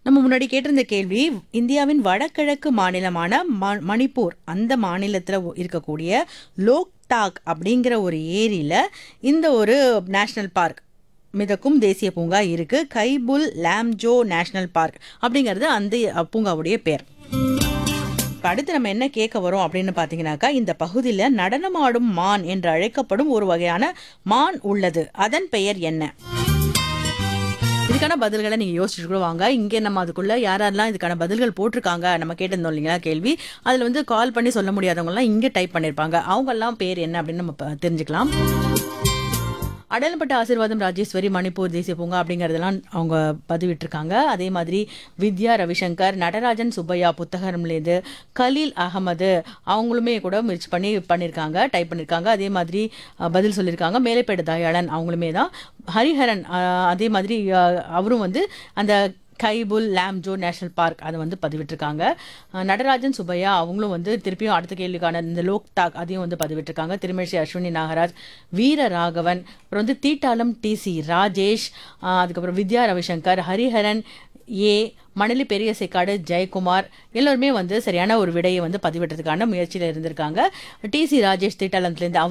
நம்ம முன்னாடி கேட்டிருந்த கேள்வி இந்தியாவின் வடகிழக்கு மாநிலமான ம- மணிப்பூர் அந்த மாநிலத்தில் இருக்கக்கூடிய லோக்டாக் அப்படிங்கிற ஒரு ஏரியில இந்த ஒரு நேஷனல் பார்க் மிதக்கும் தேசிய பூங்கா இருக்கு கைபுல் லாம்ஜோ நேஷனல் பார்க் அப்படிங்கிறது அந்த அஹ், பூங்காவுடைய பேர் இப்ப அடுத்து நம்ம என்ன கேட்க வரோம் அப்படின்னு பார்த்தீங்கன்னாக்கா இந்த பகுதியில் நடனமாடும் மான் என்று அழைக்கப்படும் ஒரு வகையான மான் உள்ளது அதன் பெயர் என்ன இதுக்கான பதில்களை நீங்க யோசிச்சுட்டு கூட வாங்க இங்கே நம்ம அதுக்குள்ள யாரெல்லாம் இதுக்கான பதில்கள் போட்டிருக்காங்க நம்ம கேட்டிருந்தோம் இல்லைங்களா கேள்வி அதுல வந்து கால் பண்ணி சொல்ல முடியாதவங்க எல்லாம் இங்க டைப் பண்ணிருப்பாங்க அவங்க எல்லாம் பேர் என்ன அப்படின்னு நம்ம ப- தெரிஞ்சுக்கலாம் அடையாளப்பட்ட ஆசீர்வாதம் ராஜேஸ்வரி மணிப்பூர் தேசிய பூங்கா அப்படிங்கறதெல்லாம் அவங்க பதிவிட்டிருக்காங்க அதே மாதிரி வித்யா ரவிசங்கர் நடராஜன் சுப்பையா புத்தகம்லேருந்து கலீல் அகமது அவங்களுமே கூட முயற்சி பண்ணி பண்ணியிருக்காங்க டைப் பண்ணியிருக்காங்க அதே மாதிரி அஹ், பதில் சொல்லியிருக்காங்க மேலைப்பேடு தயாளன் அவங்களுமே தான் ஹரிஹரன் அஹ், அதே மாதிரி அஹ், அவரும் வந்து அந்த கைபுல் லாம்ஜோ நேஷனல் பார்க் அதை வந்து பதிவிட்டிருக்காங்க அஹ் நடராஜன் சுப்பையா அவங்களும் வந்து திருப்பியும் அடுத்த கேள்விக்கான இந்த லோக்தாக் அதையும் வந்து பதிவிட்டிருக்காங்க திருமேஷி அஸ்வினி நாகராஜ் வீர ராகவன் அப்புறம் வந்து தீட்டாளம் டிசி ராஜேஷ் அஹ் அதுக்கப்புறம் வித்யா ரவிசங்கர் ஹரிஹரன் ஏ மணலி பெரிய சேக்காடு ஜெயக்குமார் எல்லாருமே வந்து சரியான ஒரு விடையை வந்து பதிவிட்டதுக்கான முயற்சியில் இருந்திருக்காங்க டிசி ராஜேஷ் தீட்டாளத்துலேருந்து